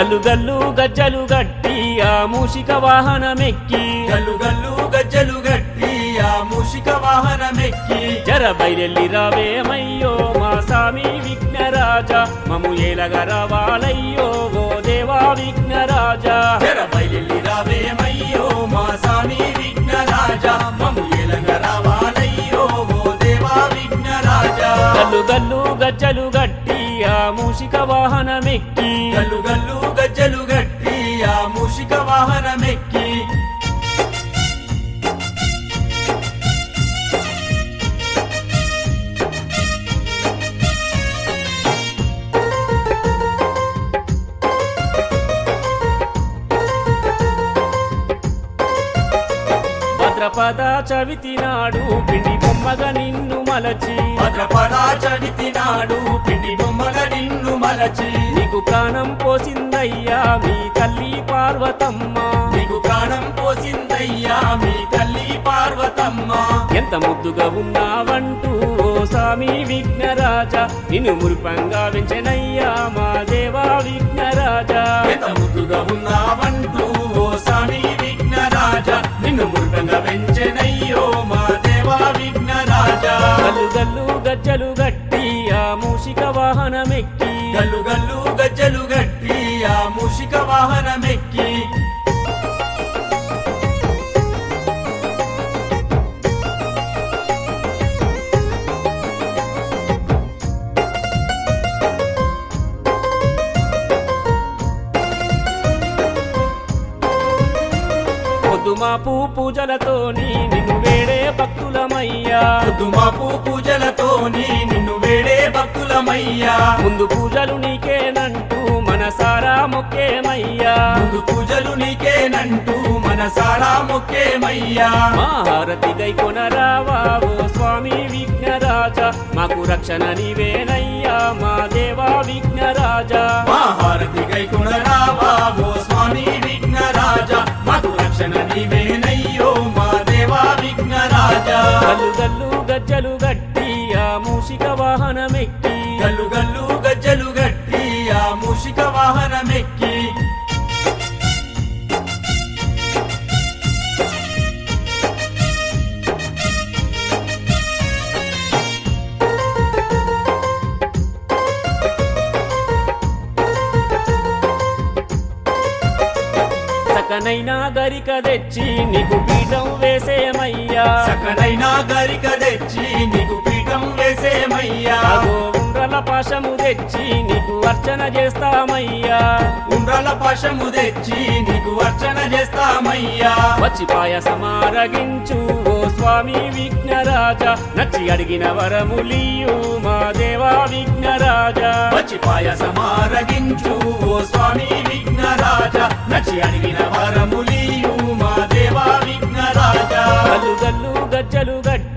గల్లు గల్లు గజ్జలు గట్టి ఆ మూషిక వాహనమెక్కి గల్లు గల్లు గజ్జలు గట్టి ఆ మూషిక వాహనమెక్కి జర బయలెల్లి రావేమయ్యో మా సామి విఘ్నరాజా మము ఏలగ రావాలయ్యో ఓ దేవా విఘ్నరాజా జర బయలెల్లి రావేమయ్యో మా స్వామి విఘ్నరాజా మము ఏలంగ రావాలయ్యో ఓ దేవా విఘ్నరాజా గల్లు గల్లు గజ్జలు గట్టి ఆ మూషిక వాహనమెక్కి గల్లు గల్లు గజ్జలు గట్టి ఆ మూషిక వాహనమెక్కి భద్రపద చవితి నాడు పిండి బొమ్మగా నిన్ను మలచి భద్రపద చడితి నాడు పిండి బొమ్మల నిన్ను మలచి నీకు ప్రాణం పోసిందయ్యా మీ తల్లి పార్వతమ్మ నీకు ప్రాణం పోసిందయ్యా మీ తల్లి పార్వతమ్మ ఎంత ముద్దుగా ఉన్నావంటూ ఓ స్వామి విఘ్నరాజా నిన్ను మురిపంగా వెంచనయ్యా మా దేవా విఘ్నరాజా ఎంత ముద్దుగా ఉన్నావంటూ ఓ స్వామి విఘ్నరాజా నిన్ను మురుగంగా వెంచెనయ్యో మా దేవా విఘ్నరాజా గల్లు గల్లు గజ్జలు గట్టి ఆ మూషిక వాహనమెక్కి గల్లు గల్లు గజ్జలు గట్టి ఆ మూషిక వాహనమెక్కి పొద్దుమాపు పూజలతోని నిన్ను వేడే భక్తులమయ్యా పొద్దుమాపు పూజలతోని నిన్ను వేడే భక్తులమయ్యా ముందు పూజలు నీకేనంటూ మనసారా మొక్కేమయ్యా ముందు పూజలు నీకేనంటూ మనసారా మొక్కేమయ్యా మా హారతి గై కొనరావా ఓ స్వామి విఘ్నరాజా మాకు రక్షణ నీవేనయ్యా మా దేవా విఘ్నరాజా మా హారతి గై కుణరావా ఓ స్వామి విఘ్నరాజా మాకు రక్షణ నీవేనయ్యో మా దేవా విఘ్నరాజా గల్లు గల్లు గజ్జలు గట్టి ఆ మూషిక వాహనమెక్కి గల్లు గల్లు గజ్జలు గట్టి ఆ మూషిక వాహనమెక్కి సకనైనా గరిక తెచ్చి నీకు పీఠం వేసేమయ్యా సకనైనా గరిక తెచ్చి నీకు పీఠం వేసేమయ్యా అగో ఉండ్రల పాశము తెచ్చి నీకు అర్చన చేస్తామయ్యా ఉండ్రల పాశము తెచ్చి నీకు అర్చన చేస్తామయ్యా వచ్చి పాయసమారగించు ఓ స్వామి విఘ్నరాజా నచ్చి అడిగిన వరములియు మా దేవా విఘ్నరాజా వచ్చి పాయసమారగించు ఓ స్వామి విఘ్నరాజా నచ్చి అడిగిన వరములియు మా దేవా విఘ్నరాజా గల్లు గల్లు గజ్జలు గట్టి